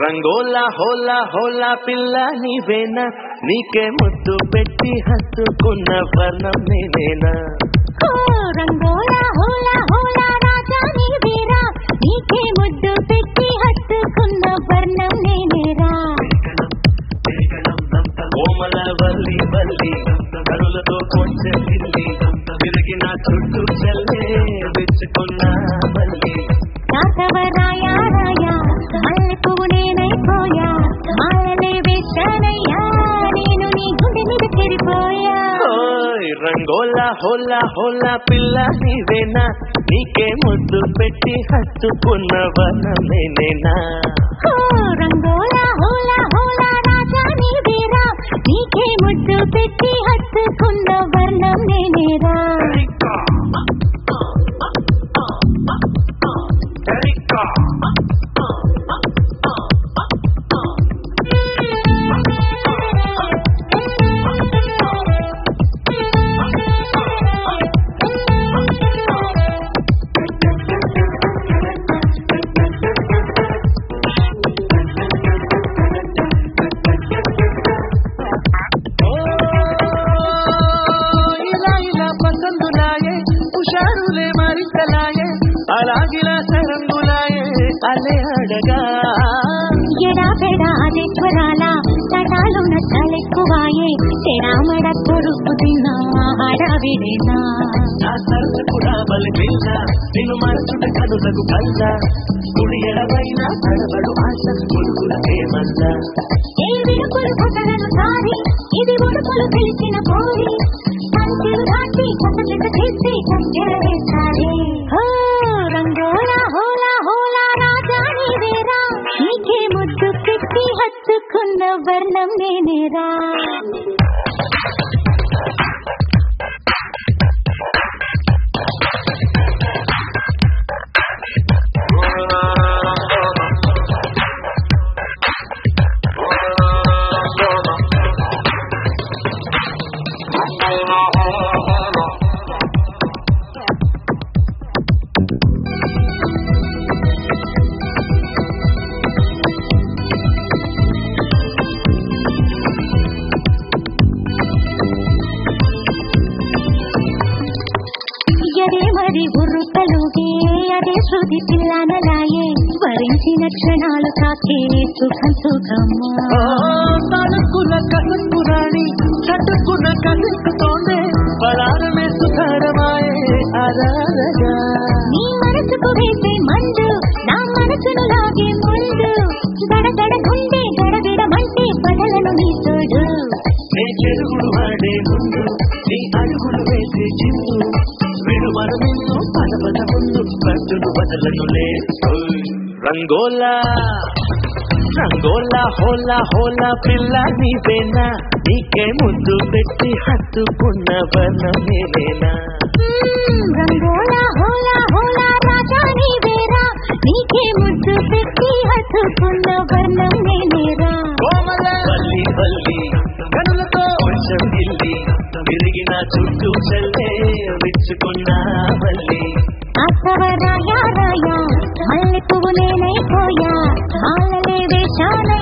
రంగోలా హోలా హోలా పిల్ల నీవేనా నీకే ముద్దు పెట్టి హత్తుకున్న వర్ణం నేనేనా ఓ రంగోలా హోలా హోలా రాజా నీవేరా నీకే ముద్దు పెట్టి హత్తుకున్న వర్ణం నేనేరా కోమల వల్లి వల్లి కరులతో కొంచెం తిల్లి తిరిగిన చుట్టూ చల్లే విచ్చుకున్న మల్లి రాఘవ రాయా రాయా మల్లె పువ్వు నేనైపోయా మాలలే వేశానయ్యా నేను నీ గుండె మీద చెడిపోయా ఓయ్ రంగోలా హోలా హోలా పిల్ల నీవేనా నీకే ముద్దు పెట్టి హత్తుకున్న వర్ణం నేనేనా ఓ రంగోలా హోలా హోలా రాజా నీవేరా నీకే ముద్దు పెట్టి హత్తుకున్న వర్ణం నేనేరా ఇలా ఇలా పసందులాయే హుషారులే మరింతలాయే అలాగిలా సరంగులాయే అలే అడగా ఎడా పెడా అదే స్వరాల తటాలు నచ్చాలెక్కువాయే తెడామడ కొడుకు తిన్నా హడావిడినా నా సరస కూడా బలి పిల్ల నిన్ను మరచుట కనులకు కల్ల కుడి ఎడవైన తడబడు ఆశ కొడుకుల ప్రేమల్ల ఏ విడుపులు కొసలను సారి ఇది ఉడుపులు తెలిసిన పోరి పంచెలు దాటి కసకస చేసి కట్టెల వేసారి హో రంగోలా హోలా హోలా రాజా నీవేరా నీకే ముద్దు పెట్టి హత్తుకున్న వర్ణం నేనేరా ఎదే మరి ఉర్రుతలుగే అదే శృతి పిల్లనలాయే వరించిన క్షణాలు తాకే సుఖం సుఖమ్మా తడుకున్న కసక్కు రాణి చటుకున్న కసక్కుతోండే పరారమే సుఖరమాయే అరారగా నీ మనసుకు వేసే మండు నా మనసును లాగే ముందు గడగడ గుండె గడగడమంటే బదలను నీ తోడు నీ చెరుగుడు వాడే ముందు నీ అడుగులు వేసే చిందు విడుమల నిన్ను పద పద ముందు పట్టును బదలనులే ఓయ్. రంగోలా రంగోలా హోలా హోలా పిల్ల నీవేనా నీకే ముద్దు పెట్టి హత్తుకున్న వర్ణం నేనేనా మ్మ్, రంగోలా హోలా హోలా రాజా నీవేరా నీకే ముద్దు పెట్టి హత్తుకున్న వర్ణం నేనేరా కోమల వల్లి వల్లి కనులతో కొంచెం గిల్లి విరిగిన చుట్టూ చల్లే విచ్చుకున్న వల్లి ఆసవ రాయా రాయా మల్లె పువ్వు నేనైపోయా మాలలే వేశాన